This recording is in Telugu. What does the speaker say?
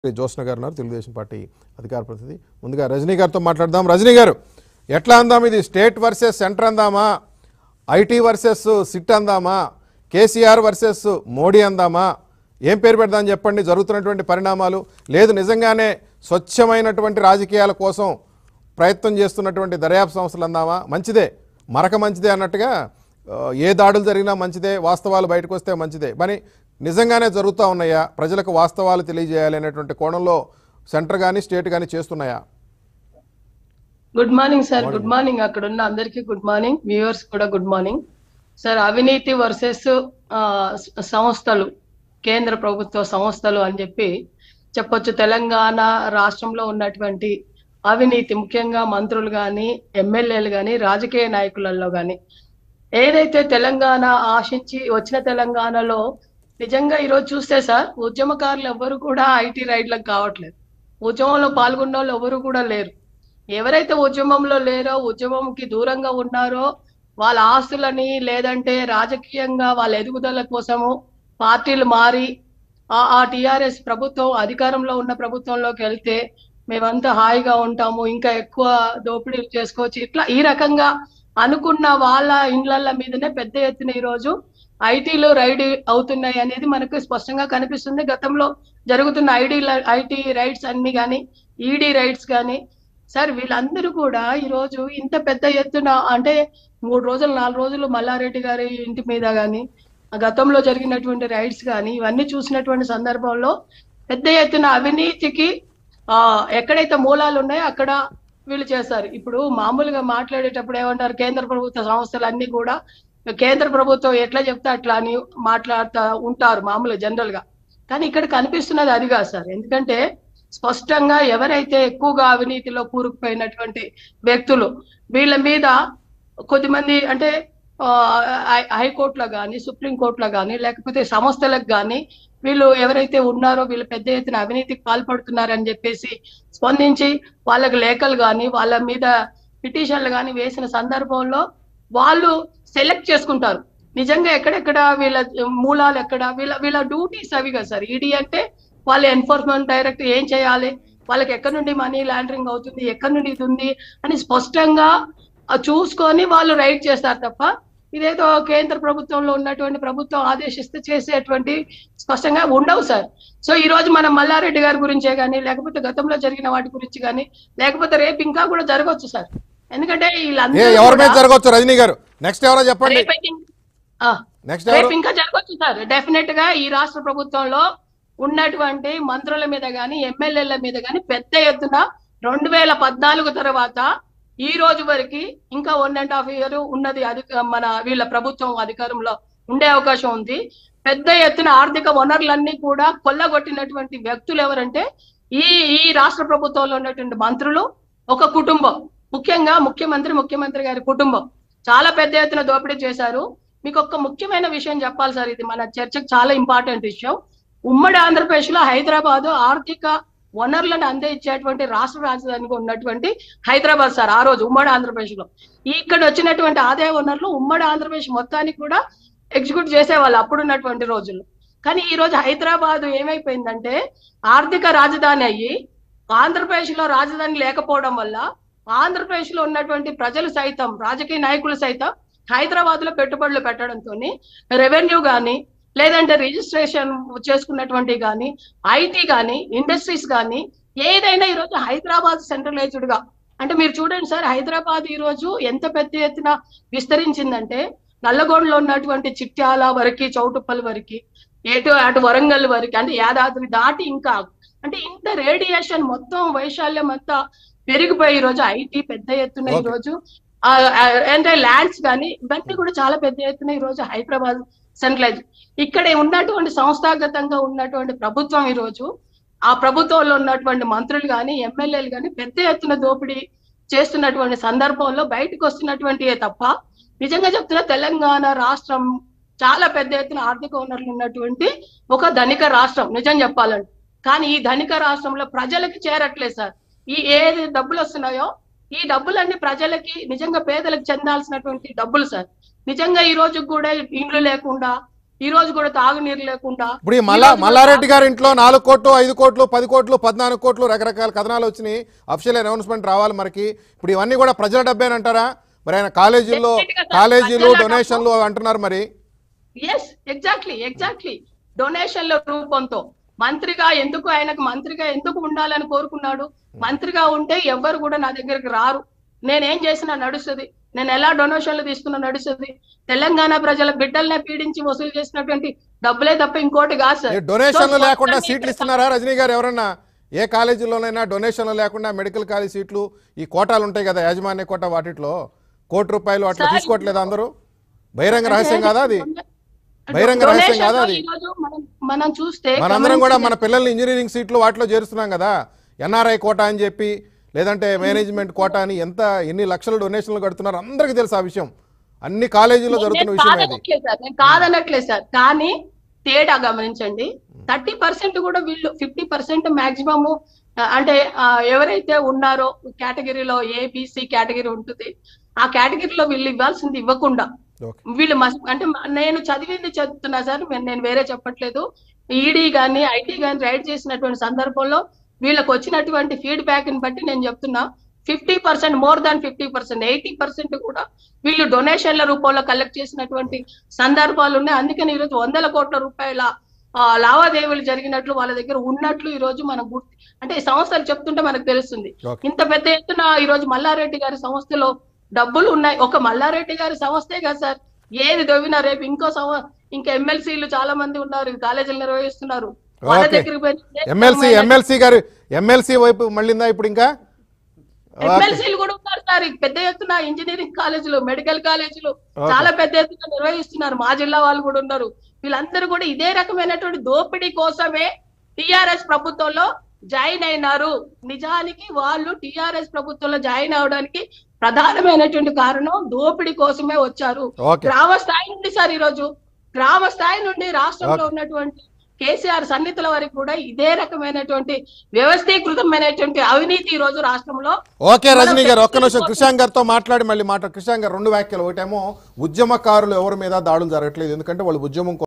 జ్యోత్స్న గారు ఉన్నారు తెలుగుదేశం పార్టీ అధికార ప్రతినిధి ముందుగా రజనీ గారితో మాట్లాడదాం రజనీ గారు ఎట్లా అందాం ఇది స్టేట్ వర్సెస్ సెంటర్ అందామా ఐటీ వర్సెస్ సిట్ అందామా కేసీఆర్ వర్సెస్ మోడీ అందామా ఏం పేరు పెడదాం చెప్పండి జరుగుతున్నటువంటి పరిణామాలు లేదు నిజంగానే స్వచ్ఛమైనటువంటి రాజకీయాల కోసం ప్రయత్నం చేస్తున్నటువంటి దర్యాప్తు సంస్థలు అందామా మంచిదే మరక మంచిదే అన్నట్టుగా ఆ, ఏ దాడులు జరిగినా మంచిదే వాస్తవాలు బయటకు వస్తే మంచిదే మరి నిజంగానే జరుగుతూ ఉన్నాయా ప్రజలకు వాస్తవాలు తెలియజేయాలి అనేటువంటి కోణంలో సెంటర్ కానీ స్టేట్ కానీ చేస్తున్నాయా good morning sir good morning అక్కడ ఉన్న అందరికీ గుడ్ మార్నింగ్ వ్యూవర్స్ కూడా గుడ్ మార్నింగ్ సార్ అవినీతి వర్సెస్ సంస్థలు కేంద్ర ప్రభుత్వ సంస్థలు అని చెప్పి చెప్పొచ్చు తెలంగాణ రాష్ట్రంలో ఉన్నటువంటి అవినీతి ముఖ్యంగా మంత్రులు కానీ ఎమ్మెల్యేలు కానీ రాజకీయ నాయకులలో కానీ ఏదైతే తెలంగాణ ఆశించి వచ్చిన తెలంగాణలో నిజంగా ఈరోజు చూస్తే సార్ ఉద్యమకారులు ఎవరు కూడా ఐటీ రైడ్లకు కావట్లేదు ఉద్యమంలో పాల్గొన్న వాళ్ళు ఎవరు కూడా లేరు ఎవరైతే ఉద్యమంలో లేరో ఉద్యమంకి దూరంగా ఉన్నారో వాళ్ళ ఆస్తులని లేదంటే రాజకీయంగా వాళ్ళ ఎదుగుదల కోసము పార్టీలు మారి ఆ ఆ టిఆర్ఎస్ ప్రభుత్వం అధికారంలో ఉన్న ప్రభుత్వంలోకి వెళ్తే మేమంతా హాయిగా ఉంటాము ఇంకా ఎక్కువ దోపిడీలు చేసుకోవచ్చు ఇట్లా ఈ రకంగా అనుకున్న వాళ్ళ ఇండ్లల మీదనే పెద్ద ఎత్తున ఈ రోజు ఐటీలు రైడ్ అవుతున్నాయి అనేది మనకు స్పష్టంగా కనిపిస్తుంది గతంలో జరుగుతున్న ఐడి ఐటీ రైడ్స్ అన్ని కానీ ఈడీ రైడ్స్ కానీ సార్ వీళ్ళందరూ కూడా ఈ రోజు ఇంత పెద్ద ఎత్తున అంటే మూడు రోజులు నాలుగు రోజులు మల్లారెడ్డి గారి ఇంటి మీద కానీ గతంలో జరిగినటువంటి రైడ్స్ కానీ ఇవన్నీ చూసినటువంటి సందర్భంలో పెద్ద ఎత్తున అవినీతికి ఆ ఎక్కడైతే మూలాలు ఉన్నాయో అక్కడ వీళ్ళు చేస్తారు ఇప్పుడు మామూలుగా మాట్లాడేటప్పుడు ఏమంటారు కేంద్ర ప్రభుత్వ సంస్థలన్నీ కూడా కేంద్ర ప్రభుత్వం ఎట్లా చెప్తే అట్లా అని మాట్లాడుతూ ఉంటారు మామూలుగా జనరల్ గా కానీ ఇక్కడ కనిపిస్తున్నది అది కాదు సార్ ఎందుకంటే స్పష్టంగా ఎవరైతే ఎక్కువగా అవినీతిలో కూరుకుపోయినటువంటి వ్యక్తులు వీళ్ళ మీద కొద్దిమంది అంటే ఆ, హై- హైకోర్టులో కానీ సుప్రీంకోర్టులో కానీ లేకపోతే సంస్థలకు కానీ వీళ్ళు ఎవరైతే ఉన్నారో వీళ్ళు పెద్ద ఎత్తున అవినీతికి పాల్పడుతున్నారని చెప్పేసి స్పందించి వాళ్ళకి లేఖలు కానీ వాళ్ళ మీద పిటిషన్లు కానీ వేసిన సందర్భంలో వాళ్ళు సెలెక్ట్ చేసుకుంటారు నిజంగా ఎక్కడెక్కడ వీళ్ళ మూలాలు ఎక్కడ వీళ్ళ వీళ్ళ డ్యూటీస్ అవి కదా సార్ ఈడీ అంటే వాళ్ళ ఎన్ఫోర్స్మెంట్ డైరెక్ట్ ఏం చేయాలి వాళ్ళకి ఎక్కడి నుండి మనీ లాండరింగ్ అవుతుంది ఎక్కడి నుండి ఇది ఉంది అని స్పష్టంగా ఆ చూసుకొని వాళ్ళు రైడ్ చేస్తారు తప్ప ఇదేదో కేంద్ర ప్రభుత్వంలో ఉన్నటువంటి ప్రభుత్వం ఆదేశిస్తే చేసేటువంటి స్పష్టంగా ఉండవు సార్ సో ఈ రోజు మనం మల్లారెడ్డి గారి గురించే కానీ లేకపోతే గతంలో జరిగిన వాటి గురించి కానీ లేకపోతే రేపు ఇంకా కూడా జరగవచ్చు సార్ ఎందుకంటే ఏ వీళ్ళందరూ ఎవరి మీద కూడా జరగవచ్చు రజనీ గారు నెక్స్ట్ ఎవరో చెప్పండి రేపు ఇంకా- ఆ, నెక్స్ట్ ఎవరు రేపు ఇంకా జరగవచ్చు సార్ డెఫినెట్ గా ఈ రాష్ట్ర ప్రభుత్వంలో ఉన్నటువంటి మంత్రుల మీద గాని ఎమ్మెల్యేల మీద గాని పెద్ద ఎత్తున రెండు వేల పద్నాలుగు తర్వాత ఈ రోజు వరకు ఇంకా వన్ అండ్ హాఫ్ ఇయర్ ఉన్నది అది మన వీళ్ళ ప్రభుత్వం అధికారంలో ఉండే అవకాశం ఉంది పెద్ద ఎత్తున ఆర్థిక వనరులన్నీ కూడా కొల్లగొట్టినటువంటి వ్యక్తులు ఎవరంటే ఈ ఈ రాష్ట్ర ప్రభుత్వంలో ఉన్నటువంటి మంత్రులు ఒక కుటుంబం ముఖ్యంగా ముఖ్యమంత్రి ముఖ్యమంత్రి గారి కుటుంబం చాలా పెద్ద ఎత్తున దోపిడీ చేశారు మీకు ఒక ముఖ్యమైన విషయం చెప్పాలి సార్ ఇది మన చర్చకు చాలా ఇంపార్టెంట్ విషయం ఉమ్మడి ఆంధ్రప్రదేశ్ లో హైదరాబాద్ ఆర్థిక వనరులను అందించేటువంటి రాష్ట్ర రాజధానిగా ఉన్నటువంటి హైదరాబాద్ సార్ ఆ రోజు ఉమ్మడి ఆంధ్రప్రదేశ్ లో ఇక్కడ వచ్చినటువంటి ఆదాయ వనరులు ఉమ్మడి ఆంధ్రప్రదేశ్ మొత్తానికి కూడా ఎగ్జిక్యూట్ చేసేవాళ్ళు అప్పుడున్నటువంటి రోజుల్లో కానీ ఈ రోజు హైదరాబాద్ ఏమైపోయిందంటే ఆర్థిక రాజధాని అయ్యి ఆంధ్రప్రదేశ్ లో రాజధాని లేకపోవడం వల్ల ఆంధ్రప్రదేశ్ లో ఉన్నటువంటి ప్రజలు సైతం రాజకీయ నాయకులు సైతం హైదరాబాద్ లో పెట్టుబడులు పెట్టడంతో రెవెన్యూ గాని లేదంటే రిజిస్ట్రేషన్ చేసుకున్నటువంటి కానీ ఐటీ కానీ ఇండస్ట్రీస్ కానీ ఏదైనా ఈ రోజు హైదరాబాద్ సెంట్రలైజ్డ్ గా అంటే మీరు చూడండి సార్ హైదరాబాద్ ఈ రోజు ఎంత పెద్ద ఎత్తున విస్తరించిందంటే నల్లగొండలో ఉన్నటువంటి చిట్యాల వరకు చౌటుప్పల్ వరకు ఎటు అటు వరంగల్ వరకు అంటే యాదాద్రి దాటి ఇంకా అంటే ఇంత రేడియేషన్ మొత్తం వైశాల్యం అంతా పెరిగిపోయి ఈ రోజు ఐటీ పెద్ద ఎత్తున ఈ Okay. రోజు ఆ, ఆ, అంటే ల్యాండ్స్ కానీ ఇవన్నీ కూడా చాలా పెద్ద ఎత్తున ఈ రోజు హైదరాబాద్ సెంట్రలైజ్ ఇక్కడ ఉన్నటువంటి సంస్థాగతంగా ఉన్నటువంటి ప్రభుత్వం ఈ రోజు ఆ ప్రభుత్వంలో ఉన్నటువంటి మంత్రులు కానీ ఎమ్మెల్యేలు కానీ పెద్ద ఎత్తున దోపిడీ చేస్తున్నటువంటి సందర్భంలో బయటకు వస్తున్నటువంటి తప్ప నిజంగా చెప్తున్నా తెలంగాణ రాష్ట్రం చాలా పెద్ద ఎత్తున ఆర్థిక వనరులు ఉన్నటువంటి ఒక ధనిక రాష్ట్రం నిజం చెప్పాలంటే కానీ ఈ ధనిక రాష్ట్రంలో ప్రజలకి చేరట్లేదు సార్ ఈ ఏది డబ్బులు వస్తున్నాయో ఈ డబ్బులన్నీ ప్రజలకి నిజంగా పేదలకు చెందాల్సినటువంటి డబ్బులు సార్ నిజంగా ఈ రోజు కూడా ఇండ్లు లేకుండా ఈ రోజు కూడా తాగునీరు లేకుండా ఇప్పుడు ఈ ఈ మల్లా రోజు కూడా మల్లారెడ్డి గారి ఇంట్లో నాలుగు కోట్లు ఐదు కోట్లు పది కోట్లు పద్నాలుగు కోట్లు రకరకాల కథనాలు వచ్చినాయి అఫిషియల్ అనౌన్స్మెంట్ రావాలి మనకి ఇప్పుడు ఇవన్నీ కూడా ప్రజల డబ్బేనంటారా మరి ఆయన కాలేజీల్లో Definitely గా సార్. కాలేజీలు ప్రజల డొనేషన్లు అంటున్నారు మరి ఎస్ ఎగ్జాక్ట్లీ ఎగ్జాక్ట్లీ డొనేషన్ల రూపంతో మంత్రిగా ఎందుకు ఆయనకు మంత్రిగా ఎందుకు ఉండాలని కోరుకున్నాడు మంత్రిగా ఉంటే ఎవ్వరు కూడా నా దగ్గరికి రారు నేనేం చేసినా నడుస్తుంది నేను ఎలా డొనేషన్లు తీసుకున్నా నడుస్తుంది తెలంగాణ ప్రజల బిడ్డల్నే పీడించి వసూలు చేసినటువంటి డబ్బులే తప్ప ఇంకోటి కాదు ఈ సార్ డొనేషన్లు సో లేకుండా మొత్తాన్ని సీట్లు ఇస్తున్నారా రజనీ గారు ఎవరన్నా ఏ కాలేజీలోనైనా డొనేషన్లు లేకుండా మెడికల్ కాలేజ్ సీట్లు ఈ కోటాలు ఉంటాయి కదా యాజమాన్య కోట వాటిట్లో కోటి రూపాయలు అట్లా సార్, తీసుకోవట్లేదా అందరూ బహిరంగ రహస్యం కాదా అది అంటే బహిరంగ రహస్యం కాదా డొనేషన్లో అది? ఈరోజు మనం- మనం చూస్తే మనందరం కూడా మన గమనించండి. పిల్లల్ని ఇంజనీరింగ్ సీట్లు వాటిలో చేరుస్తున్నాం కదా ఎన్ఆర్ఐ కోటా అని చెప్పి లేదంటే మేనేజ్మెంట్ కోటా అని ఎంత ఎన్ని లక్షల డొనేషన్లు కడుతున్నారు అందరికీ తెలుసు ఆ విషయం అన్ని కాలేజీల్లో జరుగుతున్న నేను విషయం ఇది కాదనట్లేదు సార్ నేను కాదనట్లేదు సార్ కానీ తేడా గమనించండి థర్టీ పర్సెంట్ కూడా వీళ్ళు ఫిఫ్టీ పర్సెంట్ మాక్సిమమ్ అంటే ఆ, ఎవరైతే ఉన్నారో కేటగిరీలో ఏబిసి కేటగిరీ ఉంటుంది ఆ కేటగిరీలో వీళ్ళు ఇవ్వాల్సింది ఇవ్వకుండా ఓకే వీళ్ళు మస్- అంటే మ- నేను చదివింది చదువుతున్నా సార్ నేను- నేను వేరే చెప్పట్లేదు ఈడీ గాని ఐటీ గాని రైడ్ చేసినటువంటి సందర్భంలో వీళ్ళకి వచ్చినటువంటి ఫీడ్బ్యాక్ ని బట్టి నేను చెప్తున్నా fifty percent more than fifty percent eighty percent కూడా వీళ్ళు డొనేషన్ల రూపంలో కలెక్ట్ చేసినటువంటి సందర్భాలు ఉన్నాయి అందుకని ఈరోజు వందల కోట్ల రూపాయల ఆ, లావాదేవీలు జరిగినట్లు వాళ్ళ దగ్గర ఉన్నట్లు ఈ రోజు మనం గుర్తు అంటే ఈ సంస్థలు చెప్తుంటే మనకు తెలుస్తుంది ఓకే ఇంత పెద్ద ఎత్తున ఈ రోజు మల్లారెడ్డి గారి సంస్థలో డబ్బులు ఉన్నాయి ఒక మల్లారెడ్డి గారి సంస్థే కదా సార్ ఏది దొవ్వినా రేపు ఇంకో సంవ ఇంకా ఎమ్మెల్సీలు చాలా మంది ఉన్నారు కాలేజీలు నిర్వహిస్తున్నారు వాళ్ళ ఓకే. దగ్గరికి పోయి ఎమ్మెల్సీ ఎమ్మెల్సీ గారు ఎమ్మెల్సీ వైపు మళ్ళీందా ఇప్పుడు ఇంకా ఓకే. ఎమ్మెల్సీలు కూడా ఉన్నారు సార్ ఈ పెద్ద ఎత్తున ఇంజనీరింగ్ కాలేజీలు మెడికల్ కాలేజీలు చాలా పెద్ద ఎత్తున నిర్వహిస్తున్నారు మా జిల్లా వాళ్ళు కూడా ఉన్నారు వీళ్ళందరూ కూడా ఇదే రకమైనటువంటి దోపిడీ కోసమే టిఆర్ఎస్ ప్రభుత్వంలో జాయిన్ అయినారు నిజానికి వాళ్ళు టిఆర్ఎస్ ప్రభుత్వంలో జాయిన్ అవడానికి ప్రధానమైనటువంటి కారణం దోపిడీ కోసమే వచ్చారు ఓకే గ్రామ స్థాయి నుండి సార్ ఈరోజు గ్రామ స్థాయి నుండి రాష్ట్రంలో ఉన్నటువంటి కేసీఆర్ సన్నిధుల వరకు కూడా ఇదే రకమైనటువంటి వ్యవస్థీకృతమైనటువంటి అవినీతి ఈ రోజు రాష్ట్రంలో ఓకే రజనీ గారు ఒక్క నిమిషం కృషాంక్ గారితో మాట్లాడి మళ్ళీ మాట కృషాంక్ గారు రెండు వ్యాఖ్యలు ఒకటేమో ఉద్యమకారులు ఎవరి మీద దాడులు జరగట్లేదు ఎందుకంటే వాళ్ళు ఉద్యమం